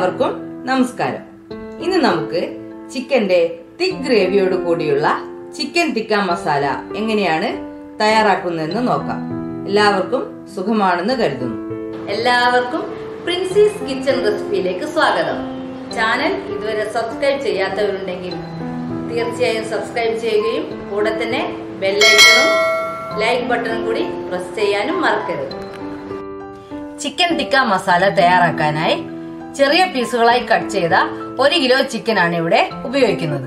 എല്ലാവർക്കും നമസ്കാരം ഇന്ന് നമുക്ക് ചിക്കന്റെ തിക് ഗ്രേവിയോട് കൂടിയുള്ള ചിക്കൻ തിക്ക മസാല എങ്ങനെയാണ് തയ്യാറാക്കുന്നതെന്ന് നോക്കാം എല്ലാവർക്കും സുഖമാണെന്ന് കരുതുന്നു എല്ലാവർക്കും പ്രിൻസീസ് കിച്ചൺ റെസിപ്പിയിലേക്ക് സ്വാഗതം ചാനൽ ഇതുവരെ സബ്സ്ക്രൈബ് ചെയ്യാത്തവരുണ്ടെങ്കിൽ തീർച്ചയായും സബ്സ്ക്രൈബ് ചെയ്യുകയും കൂടെ തന്നെ ബെല്ലൈക്കണും ലൈക്ക് ബട്ടണും കൂടി പ്രസ് ചെയ്യാനും മറക്കരുത് ചിക്കൻ ടിക്ക മസാല തയ്യാറാക്കാനായി ചെറിയ പീസുകളായി കട്ട് ചെയ്ത ഒരു കിലോ ചിക്കൻ ആണ് ഇവിടെ ഉപയോഗിക്കുന്നത്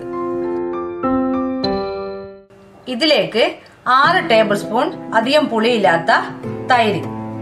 ഇതിലേക്ക് ആറ് ടേബിൾ സ്പൂൺ അധികം പുളിയില്ലാത്ത തൈര്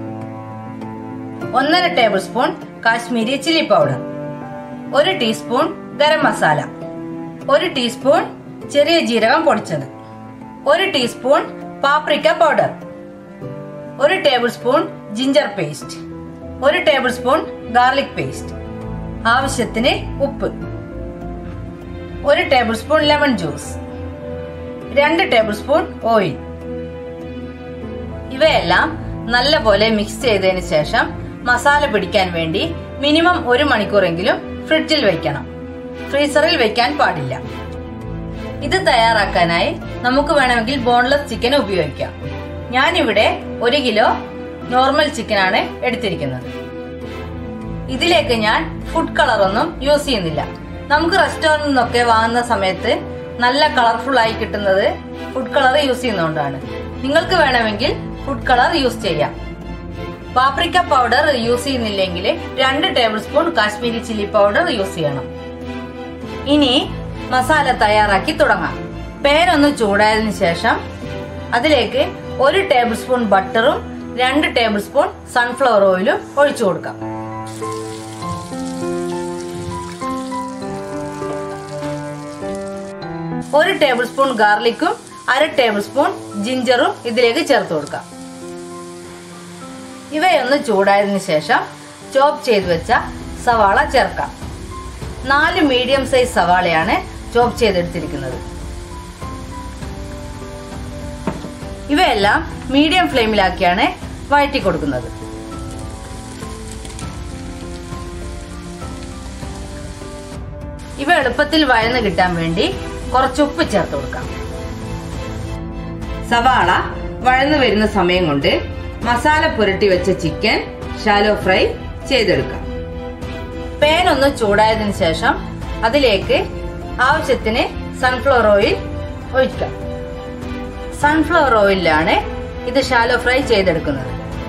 ഒന്നര tablespoon Kashmiri chilli powder ഒരു ടീസ്പൂൺ ഗരം മസാല ഒരു ടീസ്പൂൺ ചെറിയ ജീരകം പൊടിച്ചത് ഒരു ടീസ്പൂൺ പാപ്രിക്ക പൗഡർ ഒരു ടേബിൾ സ്പൂൺ ജിഞ്ചർ പേസ്റ്റ് ഒരു ടേബിൾ സ്പൂൺ ഗാർലിക് പേസ്റ്റ് ആവശ്യത്തിന് ഉപ്പ് ഒരു ടേബിൾ സ്പൂൺ ലെമൺ ജ്യൂസ് രണ്ട് ടേബിൾ സ്പൂൺ ഓയിൽ ഇവയെല്ലാം നല്ലപോലെ മിക്സ് ചെയ്തതിന് ശേഷം മസാല പിടിക്കാൻ വേണ്ടി മിനിമം ഒരു മണിക്കൂറെങ്കിലും ഫ്രിഡ്ജിൽ വെക്കണം ഫ്രീസറിൽ വെക്കാൻ പാടില്ല ഇത് തയ്യാറാക്കാനായി നമുക്ക് വേണമെങ്കിൽ ബോൺലെസ് ചിക്കൻ ഉപയോഗിക്കാം ഞാനിവിടെ ഒരു കിലോ നോർമൽ ചിക്കനാണ് എടുത്തിരിക്കുന്നത് ഇതിലേക്ക് ഞാൻ ഫുഡ് കളർ ഒന്നും യൂസ് ചെയ്യുന്നില്ല നമുക്ക് റെസ്റ്റോറന്റിൽ നിന്നൊക്കെ വാങ്ങുന്ന സമയത്ത് നല്ല കളർഫുൾ ആയി കിട്ടുന്നത് ഫുഡ് കളർ യൂസ് ചെയ്യുന്നതുകൊണ്ടാണ് നിങ്ങൾക്ക് വേണമെങ്കിൽ ഫുഡ് കളർ യൂസ് ചെയ്യാം പാപ്രിക്ക പൗഡർ യൂസ് ചെയ്യുന്നില്ലെങ്കിൽ രണ്ട് tablespoon Kashmiri chilli powder use ചെയ്യണം ഇനി മസാല തയ്യാറാക്കി തുടങ്ങാം പാൻ ഒന്ന് ചൂടായതിനു ശേഷം അതിലേക്ക് ഒരു ടേബിൾ സ്പൂൺ ബട്ടറും രണ്ട് ടേബിൾ സ്പൂൺ സൺഫ്ലവർ ഓയിലും ഒഴിച്ചു കൊടുക്കാം ഒരു ടേബിൾ സ്പൂൺ ഗാർലിക്കും അര ടേബിൾ സ്പൂൺ ജിഞ്ചറും ഇതിലേക്ക് ചേർത്ത് കൊടുക്കാം ഇവയൊന്ന് ചൂടായതിനു ശേഷം ചോപ്പ് ചെയ്ത് വെച്ച സവാള ചേർക്കാം നാല് മീഡിയം സൈസ് സവാളയാണ് ചോപ്പ് ചെയ്തെടുത്തിരിക്കുന്നത് ഇവയെല്ലാം മീഡിയം ഫ്ലെയിമിലാക്കിയാണ് വഴറ്റി കൊടുക്കുന്നത് ഇവ എളുപ്പത്തിൽ വഴന്ന് കിട്ടാൻ വേണ്ടി കുറച്ച് ഉപ്പ് ചേർത്ത് കൊടുക്കാം സവാള വഴന്നു വരുന്ന സമയം കൊണ്ട് മസാല പുരട്ടി വെച്ച ചിക്കൻ ഷാലോ ഫ്രൈ ചെയ്തെടുക്കാം പാൻ ഒന്ന് ചൂടായതിനു ശേഷം അതിലേക്ക് ആവശ്യത്തിന് സൺഫ്ലവർ ഓയിൽ ഒഴിക്കാം സൺഫ്ലവർ ഓയിലാണ് ഇത് ഷാലോ ഫ്രൈ ചെയ്തെടുക്കുന്നത്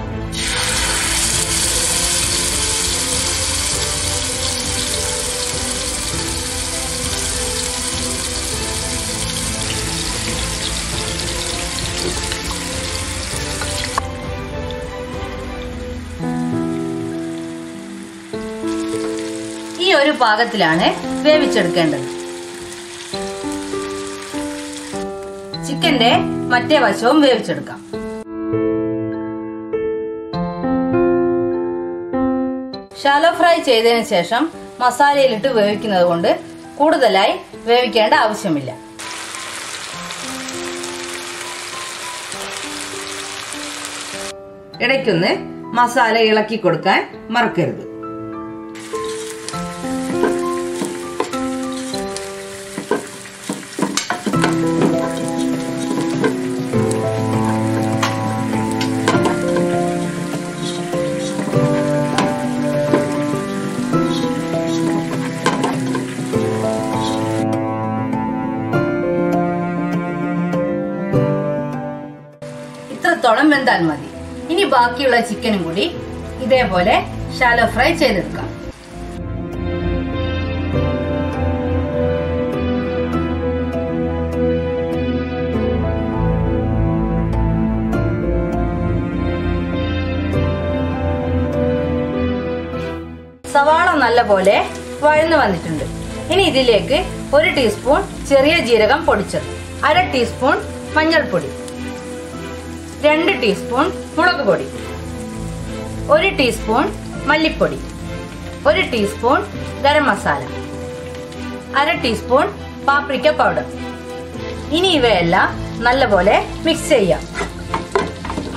ഈ ഒരു പാകത്തിലാണ് വേവിച്ചെടുക്കേണ്ടത് ചിക്കന്റെ മറ്റേ വശവും വേവിച്ചെടുക്കാം ഷാലോ ഫ്രൈ ചെയ്തതിനു ശേഷം മസാലയിലിട്ട് വേവിക്കുന്നത് കൊണ്ട് കൂടുതലായി വേവിക്കേണ്ട ആവശ്യമില്ല ഇടയ്ക്കൊന്ന് മസാല ഇളക്കി കൊടുക്കാൻ മറക്കരുത് ഇത്രത്തോളം വെന്താൽ മതി ഇനി ബാക്കിയുള്ള ചിക്കനും കൂടി ഇതേപോലെ ഷാലോ ഫ്രൈ ചെയ്തെടുക്കാം സവാള നല്ലപോലെ വഴന്നു വന്നിട്ടുണ്ട് ഇനി ഇതിലേക്ക് ഒരു ടീസ്പൂൺ ചെറിയ ജീരകം പൊടിച്ചത് അര ടീസ്പൂൺ മഞ്ഞൾപ്പൊടി രണ്ട് ടീസ്പൂൺ മുളക് പൊടി ഒരു ടീസ്പൂൺ മല്ലിപ്പൊടി ഒരു ടീസ്പൂൺ ഗരം മസാല അര ടീസ്പൂൺ പാപ്രിക്ക പൗഡർ ഇനി ഇവയെല്ലാം നല്ലപോലെ മിക്സ് ചെയ്യാം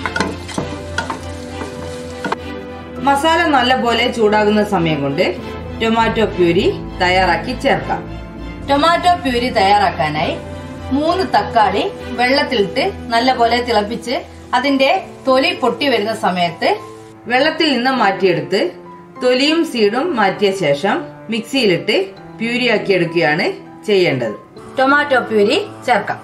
മസാല നല്ലപോലെ ചൂടാകുന്ന സമയം കൊണ്ട് ടൊമാറ്റോ പ്യൂരി തയ്യാറാക്കി ചേർക്കാം ടൊമാറ്റോ പ്യൂരി തയ്യാറാക്കാനായി മൂന്ന് തക്കാളി വെള്ളത്തിലിട്ട് നല്ലപോലെ തിളപ്പിച്ച് അതിന്റെ തൊലി പൊട്ടി വരുന്ന സമയത്ത് വെള്ളത്തിൽ നിന്ന് മാറ്റിയെടുത്ത് തൊലിയും സീഡും മാറ്റിയ ശേഷം മിക്സിയിലിട്ട് പ്യൂരിയാക്കി എടുക്കുകയാണ് ചെയ്യേണ്ടത് ടൊമാറ്റോ പ്യൂരി ചേർക്കാം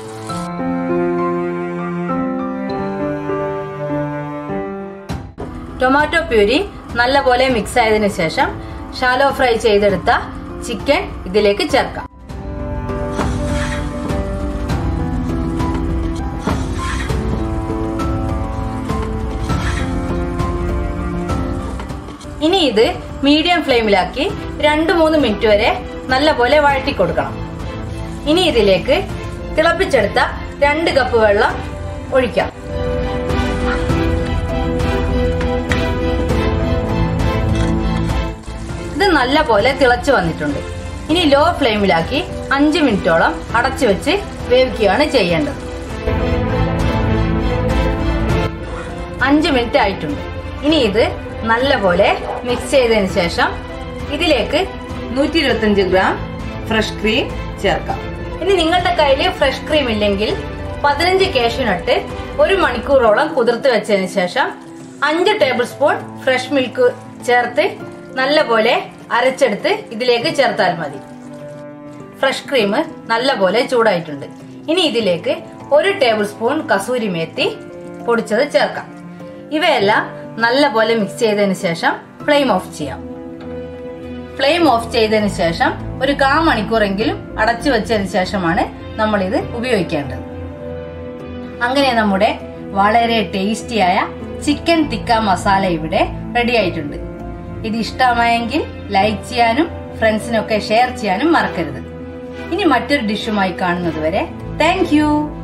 ടൊമാറ്റോ പ്യൂരി നല്ലപോലെ മിക്സ് ആയതിനു ശേഷം ഷാലോ ഫ്രൈ ചെയ്തെടുത്ത ചിക്കൻ ഇതിലേക്ക് ചേർക്കാം ഇനി ഇത് മീഡിയം ഫ്ലെയിമിലാക്കി രണ്ട് മൂന്ന് മിനിറ്റ് വരെ നല്ലപോലെ വഴറ്റി കൊടുക്കണം ഇനി ഇതിലേക്ക് തിളപ്പിച്ചെടുത്ത രണ്ട് കപ്പ് വെള്ളം ഒഴിക്കാം ഇത് നല്ലപോലെ തിളച്ചു വന്നിട്ടുണ്ട് ഇനി ലോ ഫ്ലെയിമിലാക്കി അഞ്ച് മിനിറ്റോളം അടച്ചു വെച്ച് വേവിക്കുകയാണ് ചെയ്യേണ്ടത് അഞ്ച് മിനിറ്റ് ആയിട്ടുണ്ട് ഇനി ഇത് നല്ലപോലെ മിക്സ് ചെയ്തതിന് ശേഷം ഇതിലേക്ക് നൂറ്റി ഇരുപത്തിയഞ്ച് ഗ്രാം ഫ്രഷ് ക്രീം ചേർക്കാം ഇനി നിങ്ങളുടെ കയ്യിൽ ഫ്രഷ് ക്രീം ഇല്ലെങ്കിൽ പതിനഞ്ച് കാഷ്യൂനട്ട് ഒരു മണിക്കൂറോളം കുതിർത്ത് വെച്ചതിന് ശേഷം അഞ്ച് ടേബിൾ സ്പൂൺ ഫ്രഷ് മിൽക്ക് ചേർത്ത് നല്ലപോലെ അരച്ചെടുത്ത് ഇതിലേക്ക് ചേർത്താൽ മതി ഫ്രഷ് ക്രീം നല്ലപോലെ ചൂടായിട്ടുണ്ട് ഇനി ഇതിലേക്ക് ഒരു ടേബിൾ സ്പൂൺ കസൂരി മേത്തി പൊടിച്ചത് ചേർക്കാം ഇവയെല്ലാം നല്ലപോലെ മിക്സ് ചെയ്തതിന് ശേഷം ഫ്ലെയിം ഓഫ് ചെയ്യാം ഫ്ലെയിം ഓഫ് ചെയ്തതിന് ശേഷം ഒരു കാ മണിക്കൂറെങ്കിലും അടച്ചു വെച്ചതിന് ശേഷമാണ് നമ്മൾ ഇത് ഉപയോഗിക്കേണ്ടത് അങ്ങനെ നമ്മുടെ വളരെ ടേസ്റ്റിയായ ചിക്കൻ തിക്ക മസാല ഇവിടെ റെഡി ആയിട്ടുണ്ട് ഇത് ഇഷ്ടമായെങ്കിൽ ലൈക്ക് ചെയ്യാനും ഫ്രണ്ട്സിനൊക്കെ ഷെയർ ചെയ്യാനും മറക്കരുത് ഇനി മറ്റൊരു ഡിഷുമായി കാണുന്നത് വരെ താങ്ക്